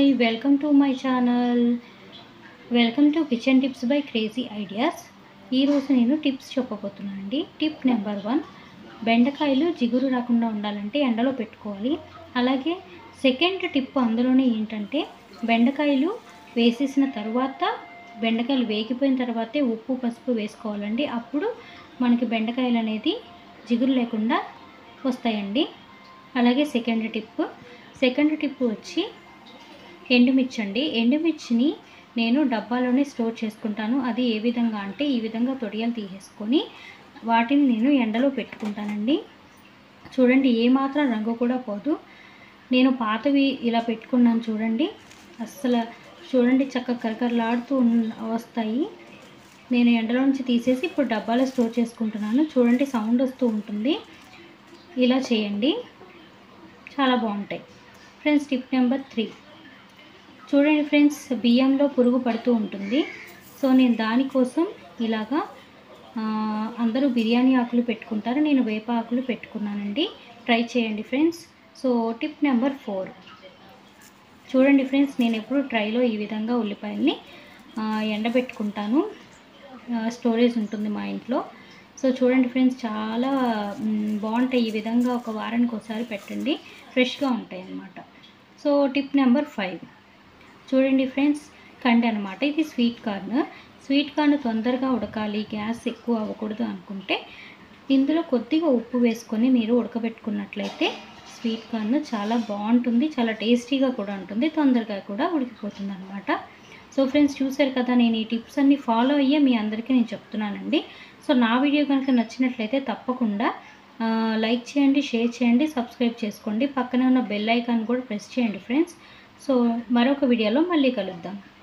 hi welcome to my channel welcome to kitchen tips by crazy ideas ఈరోజు నేను tips చెప్పబోతున్నాను అండి tip number one బెండకాయలు జిగురు రాకుండా ఉండాలంటే ఎండలో పెట్టుకోవాలి అలాగే సెకండ్ టిప్ అందులోనే ఏంటంటే బెండకాయలు వేసేసిన తర్వాత బెండకాయలు వేగిపోయిన తర్వాతే ఉప్పు పసుపు వేసుకోవాలండి అప్పుడు మనకి బెండకాయలు అనేది జిగురు లేకుండా వస్తాయండి అలాగే సెకండ్ టిప్ సెకండ్ టిప్ వచ్చి ఎండుమిర్చి అండి ఎండుమిర్చిని నేను డబ్బాలోనే స్టోర్ చేసుకుంటాను అది ఏ విధంగా అంటే ఈ విధంగా తొడియాలు తీసేసుకొని వాటిని నేను ఎండలో పెట్టుకుంటానండి చూడండి ఏ మాత్రం రంగు కూడా పోదు నేను పాతవి ఇలా పెట్టుకున్నాను చూడండి అస్సలు చూడండి చక్కగా కరకరలాడుతూ ఉన్- వస్తాయి నేను ఎండలో నుంచి తీసేసి ఇప్పుడు డబ్బాలో స్టోర్ చేసుకుంటున్నాను చూడండి సౌండ్ వస్తూ ఉంటుంది ఇలా చేయండి చాలా బాగుంటాయి ఫ్రెండ్స్ టిప్ నెంబర్ త్రీ చూడండి ఫ్రెండ్స్ బియ్యంలో పురుగు పడుతూ ఉంటుంది సో నేను దానికోసం ఇలాగా ఆ, అందరూ బిర్యానీ ఆకులు పెట్టుకుంటారు నేను వేప ఆకులు పెట్టుకున్నానండి ట్రై చేయండి friends so tip number four చూడండి ఫ్రెండ్స్ నేను ఎప్పుడు ట్రైలో ఈ విధంగా ఉల్లిపాయల్ని ఆ, ఎండబెట్టుకుంటాను ఆ, స్టోరేజ్ ఉంటుంది మా ఇంట్లో సో చూడండి ఫ్రెండ్స్ చాలా మ్, బాగుంటాయి ఈ విధంగా ఒక వారానికి ఒకసారి పెట్టండి ఫ్రెష్గా ఉంటాయి అన్నమాట సో టిప్ నెంబర్ ఫైవ్ చూడండి ఫ్రెండ్స్ కండి అనమాట ఇది స్వీట్ కార్న్ స్వీట్ కార్న్ తొందరగా ఉడకాలి గ్యాస్ ఎక్కువ అవ్వకూడదు అనుకుంటే ఇందులో కొద్దిగా ఉప్పు వేసుకొని మీరు ఉడకబెట్టుకున్నట్లయితే స్వీట్ కార్న్ చాలా బాగుంటుంది చాలా టేస్టీగా కూడా ఉంటుంది తొందరగా కూడా ఉడికిపోతుంది అనమాట సో ఫ్రెండ్స్ చూశారు కదా నేను ఈ టిప్స్ అన్ని ఫాలో అయ్యే మీ అందరికీ నేను చెప్తున్నానండి సో నా వీడియో కనుక నచ్చినట్లయితే తప్పకుండా ఆ, లైక్ చేయండి షేర్ చేయండి సబ్స్క్రైబ్ చేసుకోండి పక్కనే ఉన్న బెల్ ఐకాన్ కూడా ప్రెస్ చేయండి ఫ్రెండ్స్ సో మరొక వీడియోలో మళ్ళీ కలుద్దాం